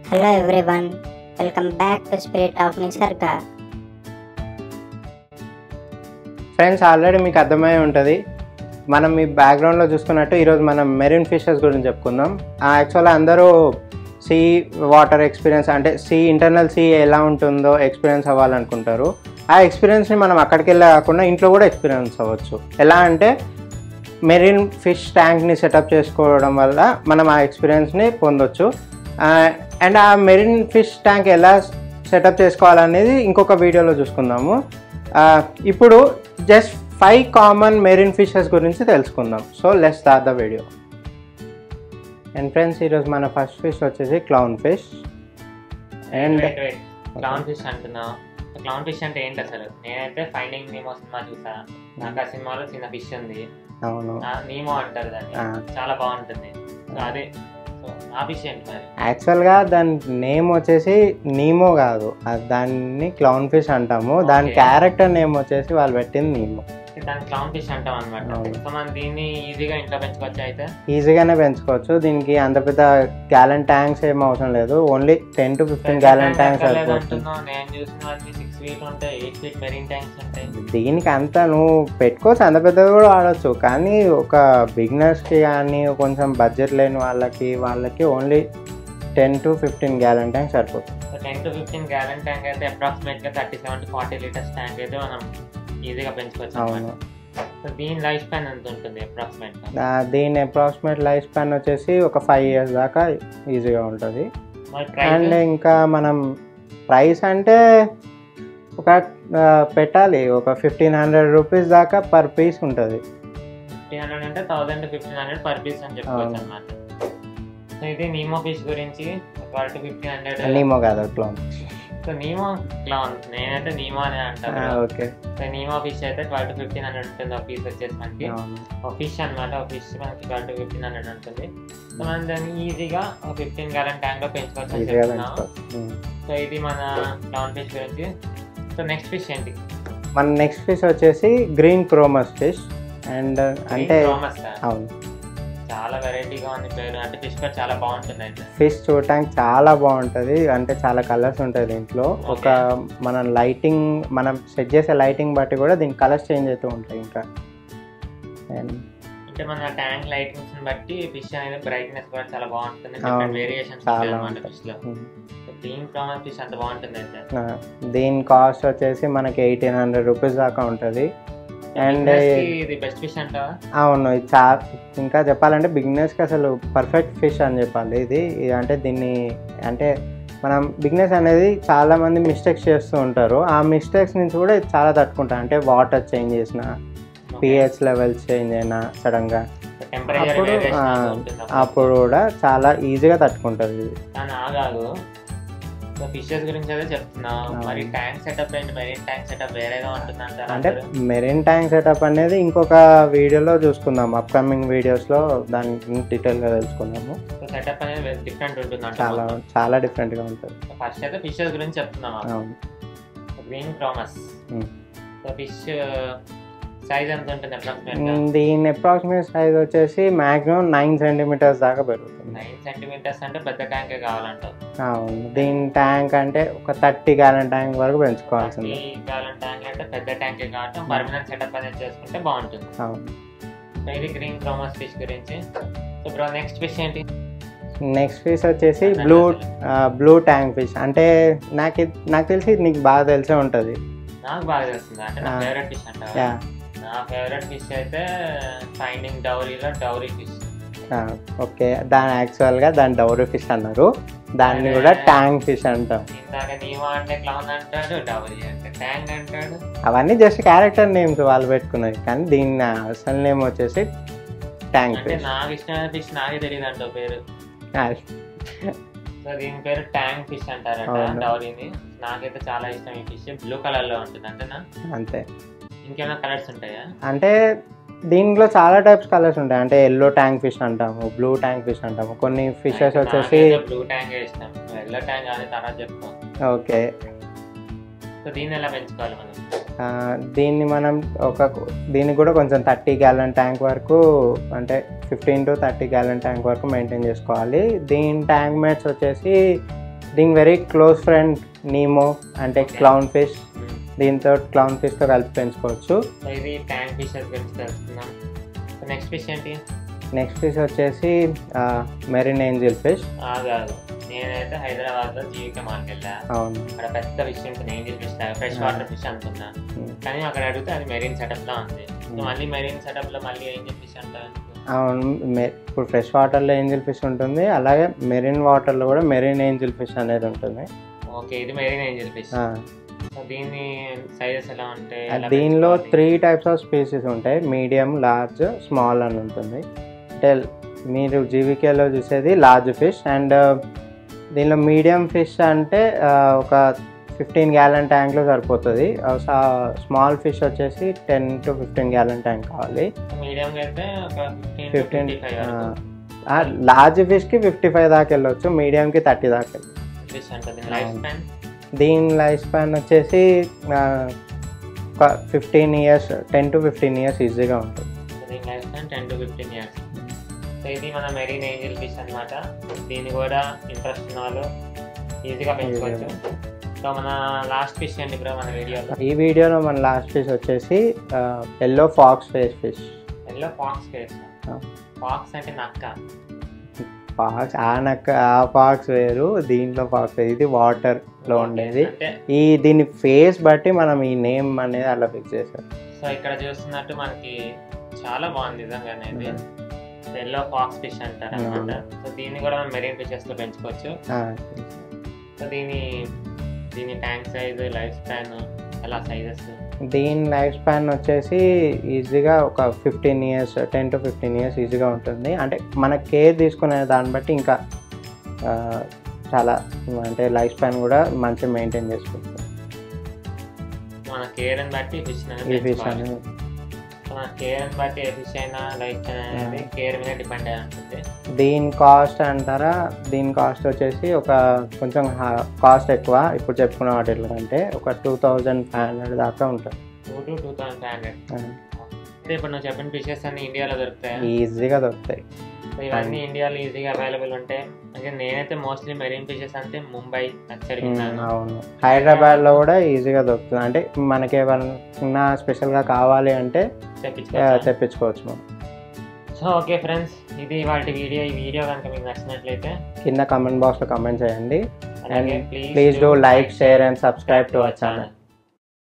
Hello everyone, welcome back to Spirit of Nisarga. Friends already మీకు అర్థమై ఉంటుంది మనం మీ బ్యాక్గ్రౌండ్లో చూసుకున్నట్టు ఈరోజు మనం మెరీన్ ఫిషెస్ గురించి చెప్పుకుందాం యాక్చువల్గా అందరూ సీ వాటర్ ఎక్స్పీరియన్స్ అంటే సీ ఇంటర్నల్ సీ ఎలా ఉంటుందో ఎక్స్పీరియన్స్ అవ్వాలనుకుంటారు ఆ ఎక్స్పీరియన్స్ని మనం అక్కడికి వెళ్ళే కాకుండా ఇంట్లో కూడా ఎక్స్పీరియన్స్ అవ్వచ్చు ఎలా అంటే మెరీన్ ఫిష్ ట్యాంక్ని సెటప్ చేసుకోవడం వల్ల మనం ఆ ఎక్స్పీరియన్స్ని పొందొచ్చు అండ్ ఆ మెరీన్ ఫిష్ ట్యాంక్ ఎలా సెటప్ చేసుకోవాలనేది ఇంకొక వీడియోలో చూసుకుందాము ఆ, ఇప్పుడు just five common marine fishes గురించి తెలుసుకుందాం so let's start the video and friends ఈరోజు మన ఫస్ట్ ఫిష్ వచ్చేసి clown fish and clown fish అంటున్నావు క్లౌన్ ఫిష్ అంటే ఏంటి అసలు నేనైతే ఫైండింగ్ నీమో సినిమా చూసా నాకు ఆ సినిమాలో చిన్న ఫిష్ ఉంది అవును ఆ నీమో అంటారు దాన్ని ఆ. చాలా బాగుంటుంది సో అదే సో ఆ ఫిష్ ఏంటి మరి యాక్చువల్గా దాని నేమ్ వచ్చేసి నీమో కాదు అది దాన్ని క్లౌన్ ఫిష్ అంటాము దాని Okay. క్యారెక్టర్ నేమ్ వచ్చేసి వాళ్ళు పెట్టింది నీమో దాన్ని క్లౌన్ ఫిష్ అంటాం అనమాట అవును. సో మనం దీన్ని ఈజీగా ఇంట్లో పెంచుకోవచ్చు అయితే ఈజీగానే పెంచుకోవచ్చు దీనికి అంత పెద్ద గ్యాలన్ ట్యాంక్స్ ఏం అవసరం లేదు only ten to fifteen gallon tanks సరిపోతుంది అంటున్నావు నేను చూసినవన్నీ సిక్స్ ఫీట్ ఉంటాయి ఎయిట్ ఫీట్ మెరీన్ ట్యాంక్స్ ఉంటాయి దీనికి అంత నువ్వు పెట్టుకోవచ్చు అంత పెద్దది కూడా వాడచ్చు కానీ ఒక బిగినర్స్కి కానీ కొంచెం బడ్జెట్ లేని వాళ్ళకి వాళ్ళకి only ten to fifteen gallon tank సరిపోతుంది so ten to fifteen gallon tank అయితే అప్రాక్సిమేట్ గా thirty seven to forty litres tank అయితే మనం ఈజీగా పెంచుకోవచ్చు అవును అన్నమాట. సో దీని లైఫ్ స్పాన్ ఎంత ఉంటుంది అప్రాక్సిమేట్ గా ఆ, దీని అప్రాక్సిమేట్ లైఫ్ స్పాన్ వచ్చేసి ఒక ఫైవ్ ఇయర్స్ దాకా ఈజీగా ఉంటుంది మరి అండ్ ప్రైస్ ఇంకా మనం ప్రైస్ అంటే ఒక ఆ, పెట్టాలి ఒక ఫిఫ్టీన్ హండ్రెడ్ రూపీస్ దాకా పర్ పీస్ ఉంటుంది ఫిఫ్టీన్ హండ్రెడ్ అంటే thousand to fifteen hundred per piece అని చెప్పుకోవచ్చు అవును. అనమాట సో ఇది నీమో ఫిష్ గురించి twelve to fifteen hundred Nemo కాదు క్లోన్ సో నీమో క్లౌన్ నేనైతే నీమో అనే అంటాను ఓకే సో నీమో ఫిష్ అయితే ట్వెల్వ్ టు ఫిఫ్టీన్ హండ్రెడ్ ఉంటుంది ఒక పీస్ వచ్చేసి మనకి ఒక ఫిష్ అనమాట ఒక ఫిష్ మనకి ట్వెల్వ్ టు ఫిఫ్టీన్ హండ్రెడ్ ఉంటుంది సో మనం దాన్ని ఈజీగా ఒక ఫిఫ్టీన్ గ్యాలన్ ట్యాంక్ లో పెంచుకోవచ్చు అని ఈజీగా చెప్తున్నాం పెంచుకోవచ్చు ఉమ్. సో ఇది మన క్లౌన్ ఫిష్ గురించి సో నెక్స్ట్ ఫిష్ ఏంటి మన నెక్స్ట్ ఫిష్ వచ్చేసి గ్రీన్ క్రోమస్ ఫిష్ అండ్ అంటే Thomas ఆ? అవును చాలా వెరైటీగా ఉంది పేరు అంటే ఫిష్ పేరు చాలా బాగుంటుంది అయితే ఫిష్ చూడటానికి చాలా బాగుంటుంది అంటే చాలా కలర్స్ ఉంటాయి దీంట్లో ఒక మనం లైటింగ్ మనం సెట్ చేసే లైటింగ్ బట్టి కూడా దీని కలర్స్ చేంజ్ అవుతూ ఉంటాయి ఇంకా And అంటే మన ట్యాంక్ లైటింగ్స్ బట్టి ఫిష్ అనేది బ్రైట్నెస్ కూడా చాలా బాగుంటుంది అవును. డిఫరెంట్ వేరియేషన్స్ చాలా అనమాట ఉంటాయి. ఫిష్ లో ఉమ్. గ్రీన్ ప్రామన్ ఫిష్ అంత బాగుంటుంది అయితే ఆ, దీని కాస్ట్ వచ్చేసి మనకి ఎయిటీన్ హండ్రెడ్ రూపీస్ దాకా ఉంటుంది అండ్ Business కి ఇది బెస్ట్ ఫిష్ అంటావా అవును ఇది చా ఇంకా చెప్పాలంటే బిగినర్స్కి అసలు పర్ఫెక్ట్ ఫిష్ అని చెప్పాలి ఇది ఇది అంటే దీన్ని అంటే మనం బిగినర్స్ అనేది చాలా మంది మిస్టేక్స్ చేస్తూ ఉంటారు ఆ మిస్టేక్స్ నుంచి కూడా ఇది చాలా తట్టుకుంటారు అంటే వాటర్ చేంజ్ చేసిన పిహెచ్ లెవెల్స్ చేంజ్ అయినా సడన్గా టెంపరేచర్ అప్పుడు వేరియేషన్ ఆ, ఉంటుంది అప్పుడు కూడా చాలా ఈజీగా తట్టుకుంటుంది ఇది కానీ ఆగాదు సో ఫిషెస్ గురించి అయితే చెప్తున్నావు అవును. మరి ట్యాంక్ సెటప్ ఏంటి మెరీన్ ట్యాంక్ సెటప్ వేరేగా ఉంటుంది అంటారు అంటే మెరీన్ ట్యాంక్ సెటప్ అనేది ఇంకొక వీడియోలో చూసుకుందాం అప్కమింగ్ వీడియోస్లో దాని గురించి డీటెయిల్గా తెలుసుకుందాము సో సెటప్ అనేది డిఫరెంట్ ఉంటుంది చాలా అంటే చాలా డిఫరెంట్గా ఉంటుంది ఫస్ట్ అయితే ఫిషెస్ గురించి చెప్తున్నాం అవును green chromis Hmm. So fish size ఎంత ఉంటుంది అప్రాక్సిమేట్ గా మ్, దీని అప్రాక్సిమేట్ సైజ్ వచ్చేసి మాక్సిమం నైన్ సెంటీమీటర్స్ దాకా పెరుగుతుంది నైన్ సెంటీమీటర్స్ అంటే పెద్ద ట్యాంకే కావాలంటావు అవును దీని ట్యాంక్ అంటే ఒక థర్టీ గ్యాలన్ ట్యాంక్ వరకు పెంచుకోవాల్సింది ఈ గ్యాలన్ ట్యాంక్ అంటే పెద్ద ట్యాంకే కాబట్టి పర్మనెంట్ సెటప్ అనేది చేసుకుంటే బాగుంటుంది అవును సో ఇది గ్రీన్ క్రోమస్ ఫిష్ గురించి సో బ్రో నెక్స్ట్ ఫిష్ ఏంటి నెక్స్ట్ ఫిష్ వచ్చేసి బ్లూ బ్లూ ట్యాంక్ ఫిష్ అంటే నాకు ఇది- నాకు తెలిసి ఇది నీకు బాగా తెలిసే ఉంటుంది నాకు బాగా తెలుస్తుంది అంటే నా Ah. ఫేవరెట్ ఫిష్ అంటావా యా నా ఫేవరెట్ ఫిష్ అయితే ఫైండింగ్ డౌరీలో డౌరీ ఫిష్ ఓకే దాని యాక్చువల్గా దాని డౌరీ ఫిష్ అన్నారు దాన్ని కూడా ట్యాంక్ ఫిష్ అంటాం ఇందాక నీవా అంటే క్లౌన్ అంటాడు డౌరీ అంటే ట్యాంక్ అంటాడు అవన్నీ జస్ట్ క్యారెక్టర్ నేమ్స్ వాళ్ళు పెట్టుకున్నవి కానీ దీని అసలు నేమ్ వచ్చేసి ట్యాంక్ అంటే ఫిష్ నాకు ఇష్టమైన ఫిష్ నాకే తెలియదు అంటావు పేరు సో దీని పేరు ట్యాంక్ ఫిష్ అంటారట అవును. డౌరీని నాకైతే చాలా ఇష్టం ఈ ఫిష్ బ్లూ కలర్ లో ఉంటుంది అంటేనా అంతే ఇంకేమైనా కలర్స్ ఉంటాయా అంటే దీంట్లో చాలా టైప్స్ కలర్స్ ఉంటాయి అంటే ఎల్లో ట్యాంక్ ఫిష్ అంటాము బ్లూ ట్యాంక్ ఫిష్ అంటాము కొన్ని ఫిషెస్ వచ్చేసి బ్లూ ట్యాంక్ ఇష్టం ఎల్లో ట్యాంక్ కానీ తర్వాత చెప్తాం ఓకే సో దీన్ని ఎలా పెంచుకోవాలి మనం ఆ, దీన్ని మనం ఒక దీనికి కూడా కొంచెం థర్టీ గ్యాలన్ ట్యాంక్ వరకు అంటే fifteen to thirty gallon tank వరకు మెయింటైన్ చేసుకోవాలి దీని ట్యాంక్ మేట్స్ వచ్చేసి దీని వెరీ క్లోజ్ ఫ్రెండ్ నీమో అంటే క్లౌన్ ఫిష్ దీంతో క్లౌన్ ఫిష్తో కలిపి పెంచుకోవచ్చు సో ఇది ట్యాంక్ ఫిషెస్ గురించి తెలుసుకుందాం సో నెక్స్ట్ ఫిష్ ఏంటి నెక్స్ట్ ఫిష్ వచ్చేసి మెరీన్ ఏంజిల్ ఫిష్ ఆ కాదు నేనైతే హైదరాబాద్లో జీవిక మార్కెట్ వెళ్ళా అవును అక్కడ పెద్ద ఫిష్ ఉంటుంది angel fish fresh water fish అనుకున్నా Hmm. కానీ అక్కడ అడిగితే అది మెరీన్ సెటప్ లో ఉంది సో మళ్ళీ మెరీన్ సెటప్ లో మళ్ళీ ఏంజిల్ ఫిష్ అంటారు అవును మె- ఇప్పుడు ఫ్రెష్ వాటర్లో ఏంజిల్ ఫిష్ ఉంటుంది అలాగే మెరీన్ వాటర్లో కూడా మెరీన్ ఏంజిల్ ఫిష్ అనేది ఉంటుంది ఓకే ఇది మెరీన్ ఏంజిల్ ఫిష్ ఆ, సో దీని సైజెస్ ఎలా ఉంటాయి ఆ, ఎలా దీనిలో పెంచుకోవాలి? త్రీ టైప్స్ ఆఫ్ స్పీసీస్ ఉంటాయి మీడియం లార్జ్ స్మాల్ అని ఉంటుంది అంటే మీరు జీవికేలో చూసేది లార్జ్ ఫిష్ అండ్ దీనిలో మీడియం ఫిష్ అంటే ఆ, ఒక ఫిఫ్టీన్ గ్యాలన్ ట్యాంక్లో సరిపోతుంది స్మాల్ ఫిష్ వచ్చేసి ten to fifteen gallon tank కావాలి మీడియం గా అయితే ఒక fifteen fifteen fifty five large ఫిష్కి ఫిఫ్టీ ఫైవ్ దాకా వెళ్ళొచ్చు మీడియంకి థర్టీ దాకా వెళ్ళొచ్చు ఫిష్ ఉంటుంది లైఫ్ స్పాన్ దీని లైఫ్ స్పాన్ వచ్చేసి ఆ, ఒక fifteen years ten to fifteen years ఈజీగా ఉంటుంది దీని life span ten to fifteen years so ఇది మన మెరీన్ ఏంజిల్ ఫిష్ అన్నమాట దీన్ని కూడా ఇంట్రెస్ట్ ఉన్న వాళ్ళు ఈజీగా పెంచుకోవచ్చు సో మన లాస్ట్ ఫిష్ ఏంటి బ్రో మన వీడియోలో ఈ వీడియోలో మన లాస్ట్ ఫిష్ వచ్చేసి yellow fox face fish yellow fox face ఆ. ఫాక్స్ అంటే నక్క ఫాక్స్ ఆ నక్క ఆ ఫాక్స్ వేరు దీంట్లో ఫాక్స్ వేరు ఇది వాటర్లో ఉండేది అంటే ఈ దీని ఫేస్ బట్టి మనం ఈ నేమ్ అనేది అలా ఫిక్స్ చేసాం సో ఇక్కడ చూస్తున్నట్టు మనకి చాలా బాగుంది నిజంగానే ఇది ఎల్లో ఫాక్స్ ఫిష్ అంటారు అనమాట సో దీన్ని కూడా మనం మెరీన్ ఫిషెస్ తో పెంచుకోవచ్చు ఆ, సో దీని దీని ట్యాంక్ సైజ్ లైఫ్ స్పాన్ ఎలా సైజెస్ దీని లైఫ్ స్పాన్ వచ్చేసి ఈజీగా ఒక fifteen years ten to fifteen years ఈజీగా ఉంటుంది అంటే మన కేర్ తీసుకునే దాన్ని బట్టి ఇంకా ఆ, చాలా అంటే లైఫ్ స్పాన్ కూడా మంచిగా మెయింటైన్ చేసుకుంటుంది మన కేర్ అని బట్టి ఫిష్ ఈ ఫిష్ అనేది మన కేర్ అని బట్టి ఏ ఫిష్ అయినా లైఫ్ స్పాన్ అనేది కేర్ మీద డిపెండ్ అయి ఉంటుంది దీని కాస్ట్ అంటారా దీని కాస్ట్ వచ్చేసి ఒక కొంచెం కాస్ట్ ఎక్కువ ఇప్పుడు చెప్పుకున్న వాటిలో కంటే ఒక టూ థౌజండ్ ఫైవ్ హండ్రెడ్ దాకా ఉంటుంది two to two thousand five hundred అంటే ఇప్పుడు నువ్వు చెప్పిన ఫిషెస్ అన్ని ఇండియాలో దొరుకుతాయి ఈజీగా దొరుకుతాయి సో ఇవన్నీ ఇండియాలో ఈజీగా అవైలబుల్ ఉంటాయి అంటే నేనైతే మోస్ట్లీ మెరీన్ ఫిషెస్ అంటే ముంబై అచ్చడి విన్నాను అవును హైదరాబాద్లో కూడా ఈజీగా దొరుకుతుంది అంటే మనకి ఏమన్నా స్పెషల్గా కావాలి అంటే ఆ, తెప్పించుకోవచ్చు తెప్పించుకోవచ్చు మనం సో ఓకే ఫ్రెండ్స్ ఇది వాటి వీడియో ఈ వీడియో కనుక మీకు నచ్చినట్లయితే కింద కమెంట్ బాక్స్లో కమెంట్ చేయండి అలాగే And please do like, share and subscribe to our channel.